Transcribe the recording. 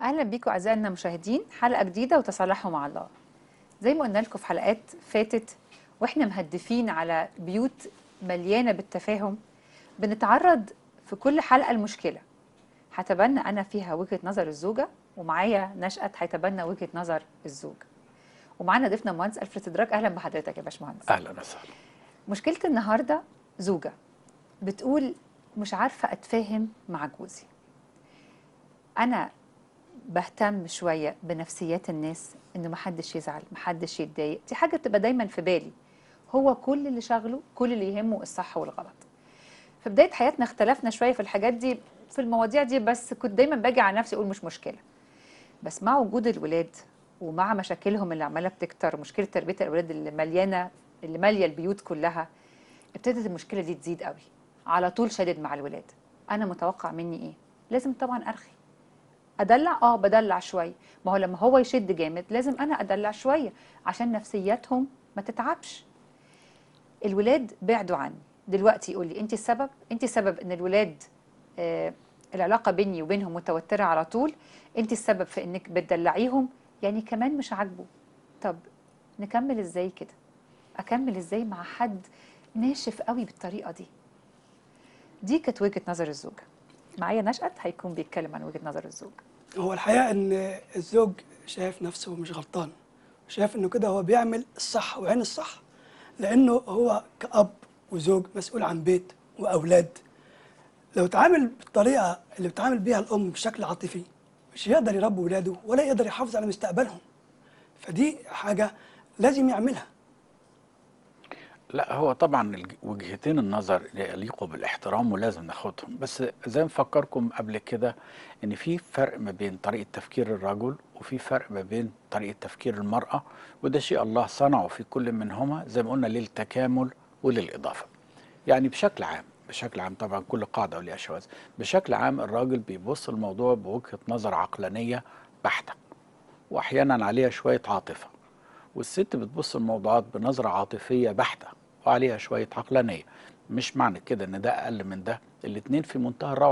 اهلا بيكم اعزائنا المشاهدين حلقه جديده وتصالحوا مع الله زي ما قلنا لكم في حلقات فاتت واحنا مهدفين على بيوت مليانه بالتفاهم بنتعرض في كل حلقه المشكله هتبنى انا فيها وجهه نظر الزوجه ومعايا نشأت هيتبنى وجهه نظر الزوج ومعانا ضيفنا المهندس الفريد سدراك اهلا بحضرتك يا باشمهندس اهلا وسهلا مشكله النهارده زوجه بتقول مش عارفه اتفاهم مع جوزي انا بهتم شويه بنفسيات الناس ان محدش يزعل محدش يتضايق دي حاجه بتبقى دايما في بالي هو كل اللي شغله كل اللي يهمه الصح والغلط في بدايه حياتنا اختلفنا شويه في الحاجات دي في المواضيع دي بس كنت دايما باجي على نفسي اقول مش مشكله بس مع وجود الولاد ومع مشاكلهم اللي عماله بتكتر ومشكله تربيه الاولاد اللي مليانه اللي ماليه البيوت كلها ابتدت المشكله دي تزيد قوي على طول شدد مع الولاد انا متوقع مني ايه لازم طبعا ارخي ادلع اه بدلع شويه ما هو لما هو يشد جامد لازم انا ادلع شويه عشان نفسياتهم ما تتعبش الولاد بعدوا عني دلوقتي يقول لي انت السبب انت السبب ان الولاد آه العلاقه بيني وبينهم متوتره على طول انت السبب في انك بتدلعيهم يعني كمان مش عاجبه طب نكمل ازاي كده اكمل ازاي مع حد ناشف قوي بالطريقه دي دي كانت وجهه نظر الزوجه معايا نشأت هيكون بيتكلم عن وجهه نظر الزوج هو الحقيقه ان الزوج شايف نفسه مش غلطان شايف انه كده هو بيعمل الصح وعين الصح لانه هو كأب وزوج مسؤول عن بيت واولاد لو تعامل بالطريقه اللي بتعامل بيها الام بشكل عاطفي مش هيقدر يربي ولاده ولا يقدر يحافظ على مستقبلهم فدي حاجه لازم يعملها لا هو طبعا الج- وجهتين النظر يليقوا بالاحترام ولازم ناخدهم بس زي ما نفكركم قبل كده ان في فرق ما بين طريقه تفكير الرجل وفي فرق ما بين طريقه تفكير المراه وده شيء الله صنعه في كل منهما زي ما قلنا للتكامل وللاضافه يعني بشكل عام بشكل عام طبعا كل قاعده وليها شواذ بشكل عام الراجل بيبص الموضوع بوجهه نظر عقلانيه بحته واحيانا عليها شويه عاطفه والست بتبص الموضوعات بنظرة عاطفية بحتة وعليها شوية عقلانية مش معنى كده ان ده اقل من ده الاتنين في منتهى الروعة